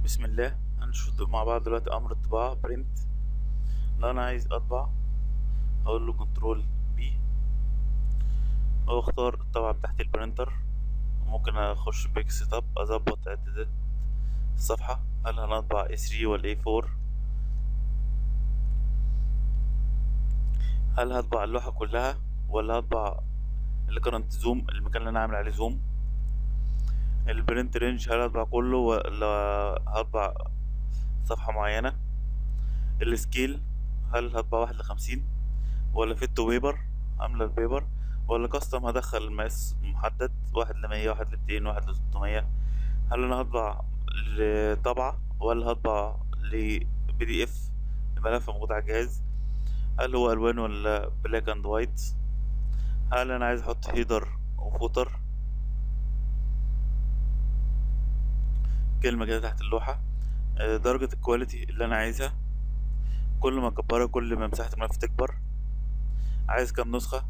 بسم الله هنشوف مع بعض دلوقتي امر الطباعة برنت لو انا عايز اطبع اقول له كنترول بي او اختار الطبعة بتاعت البرينتر ممكن اخش بيك سيت اب اظبط اعدادات الصفحة هل هنطبع اي 3 ولا اي 4 هل هطبع اللوحة كلها ولا هطبع اللي كانت زوم المكان اللي انا عامل عليه زوم البرنت رينج هل هطبع كله ولا هطبع صفحة معينة السكيل هل هطبع واحد لخمسين ولا فيت تو بيبر عاملة البيبر ولا كاستم هدخل مقاس محدد واحد لمية واحد لميتين واحد لستمية هل انا هطبع لطبعة ولا هطبع لبي دي اف الملف موجود على الجهاز هل هو الوان ولا بلاك اند وايت هل انا عايز احط هيدر وفوتر كلمة كده تحت اللوحة آه، درجة الكواليتي اللي أنا عايزها كل ما أكبرها كل ما مساحة الملف تكبر عايز كام نسخة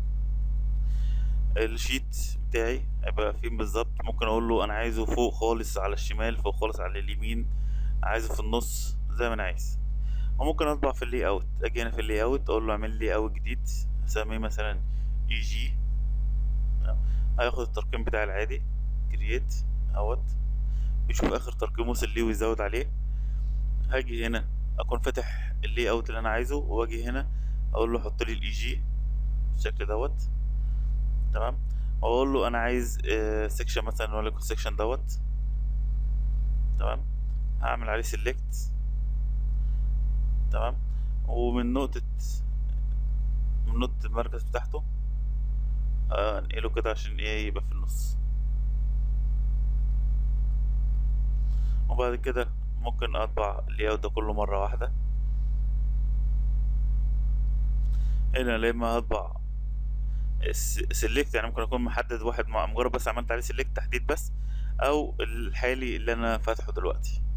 الشيت بتاعي هيبقى فين بالظبط ممكن أقول له أنا عايزه فوق خالص على الشمال فوق خالص على اليمين عايزه في النص زي ما أنا عايز وممكن أطبع في اللي أوت أجي هنا في اللي أوت أقول له اعمل لي أوت جديد أسميه مثلا اي جي هياخد الترقيم بتاعي العادي كرييت أوت يشوف اخر ترقيم وصل ليه ويزود عليه هاجي هنا اكون فاتح اللي اوت اللي انا عايزه واجي هنا اقول له حط لي الاي جي بالشكل دوت تمام واقول له انا عايز سيكشن مثلا ولا السيكشن دوت تمام هعمل عليه سيلكت تمام ومن نقطة من نقطة المركز بتاعته انقله كده عشان ايه يبقى في النص وبعد كده ممكن اطبع اللاyout ده كله مرة واحدة هنا لما هطبع سيلكت يعني ممكن اكون محدد واحد مع مجرد بس عملت عليه سيلكت تحديد بس او الحالي اللي انا فاتحه دلوقتي